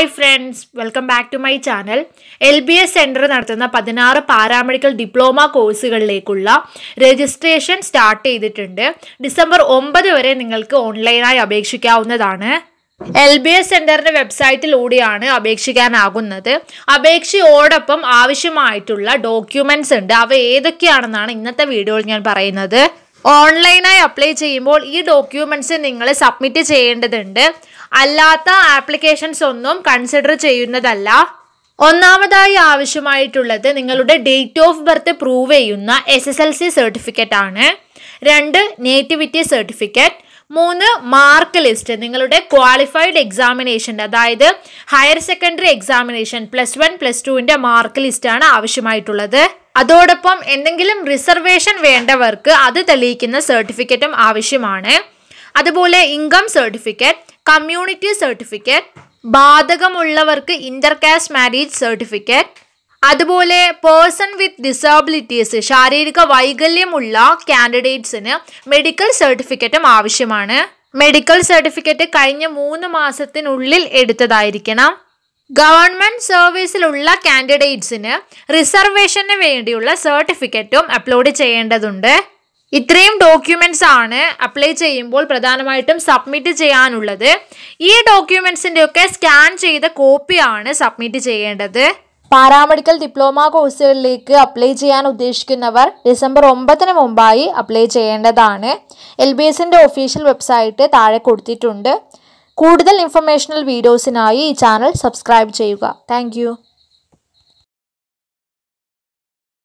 hi friends welcome back to my channel L B S centre നടത്തുന്ന പതിനാറ് paramedical diploma കോഴ്സുകളിലേക്കുള്ള registration start ചെയ്തിട്ടുണ്ട് December ഒമ്പത് വരെ നിങ്ങൾക്ക് ഓൺലൈനായി അപേക്ഷിക്കാവുന്നതാണ് എൽ ബി എസ് സെൻറ്ററിൻ്റെ വെബ്സൈറ്റിലൂടെയാണ് അപേക്ഷിക്കാനാകുന്നത് അപേക്ഷയോടൊപ്പം ആവശ്യമായിട്ടുള്ള ഡോക്യുമെൻറ്റ്സ് ഉണ്ട് അവ ഏതൊക്കെയാണെന്നാണ് ഇന്നത്തെ വീഡിയോയിൽ ഞാൻ പറയുന്നത് ഓൺലൈനായി അപ്ലൈ ചെയ്യുമ്പോൾ ഈ ഡോക്യുമെൻറ്റ്സ് നിങ്ങൾ സബ്മിറ്റ് ചെയ്യേണ്ടതുണ്ട് അല്ലാത്ത ആപ്ലിക്കേഷൻസ് ഒന്നും കൺസിഡർ ചെയ്യുന്നതല്ല ഒന്നാമതായി ആവശ്യമായിട്ടുള്ളത് നിങ്ങളുടെ ഡേറ്റ് ഓഫ് ബർത്ത് പ്രൂവ് ചെയ്യുന്ന S S L C certificate ആണ് രണ്ട് നേറ്റിവിറ്റി സർട്ടിഫിക്കറ്റ് മൂന്ന് മാർക്ക് ലിസ്റ്റ് നിങ്ങളുടെ ക്വാളിഫൈഡ് എക്സാമിനേഷൻ്റെ അതായത് higher secondary examination plus one plus ടുവിൻ്റെ മാർക്ക് ലിസ്റ്റാണ് ആവശ്യമായിട്ടുള്ളത് അതോടൊപ്പം എന്തെങ്കിലും റിസർവേഷൻ വേണ്ടവർക്ക് അത് തെളിയിക്കുന്ന സർട്ടിഫിക്കറ്റും ആവശ്യമാണ് അതുപോലെ ഇൻകം സർട്ടിഫിക്കറ്റ് കമ്മ്യൂണിറ്റി സർട്ടിഫിക്കറ്റ് ബാധകമുള്ളവർക്ക് ഇന്റർകാസ്റ്റ് മാരേജ് സർട്ടിഫിക്കറ്റ് അതുപോലെ പേഴ്സൺ വിത്ത് ഡിസബിലിറ്റീസ് ശാരീരിക വൈകല്യമുള്ള കാൻഡിഡേറ്റ്സിന് മെഡിക്കൽ സർട്ടിഫിക്കറ്റും ആവശ്യമാണ് മെഡിക്കൽ സർട്ടിഫിക്കറ്റ് കഴിഞ്ഞ മൂന്ന് മാസത്തിനുള്ളിൽ എടുത്തതായിരിക്കണം ഗവൺമെന്റ് സർവീസിലുള്ള കാൻഡിഡേറ്റ്സിന് റിസർവേഷന് വേണ്ടിയുള്ള സർട്ടിഫിക്കറ്റും അപ്ലോഡ് ചെയ്യേണ്ടതുണ്ട് ഇത്രയും ഡോക്യുമെന്റ്സ് ആണ് അപ്ലൈ ചെയ്യുമ്പോൾ പ്രധാനമായിട്ടും സബ്മിറ്റ് ചെയ്യാനുള്ളത് ഈ ഡോക്യുമെന്റ്സിൻ്റെ ഒക്കെ സ്കാൻ ചെയ്ത കോപ്പിയാണ് സബ്മിറ്റ് ചെയ്യേണ്ടത് പാരാമെഡിക്കൽ ഡിപ്ലോമ കോഴ്സുകളിലേക്ക് അപ്ലൈ ചെയ്യാൻ ഉദ്ദേശിക്കുന്നവർ ഡിസംബർ ഒമ്പതിന് മുമ്പായി അപ്ലൈ ചെയ്യേണ്ടതാണ് എൽ ബി എസിൻ്റെ ഒഫീഷ്യൽ വെബ്സൈറ്റ് താഴെ കൊടുത്തിട്ടുണ്ട് കൂടുതൽ ഇൻഫർമേഷണൽ വീഡിയോസിനായി ഈ ചാനൽ സബ്സ്ക്രൈബ് ചെയ്യുക താങ്ക്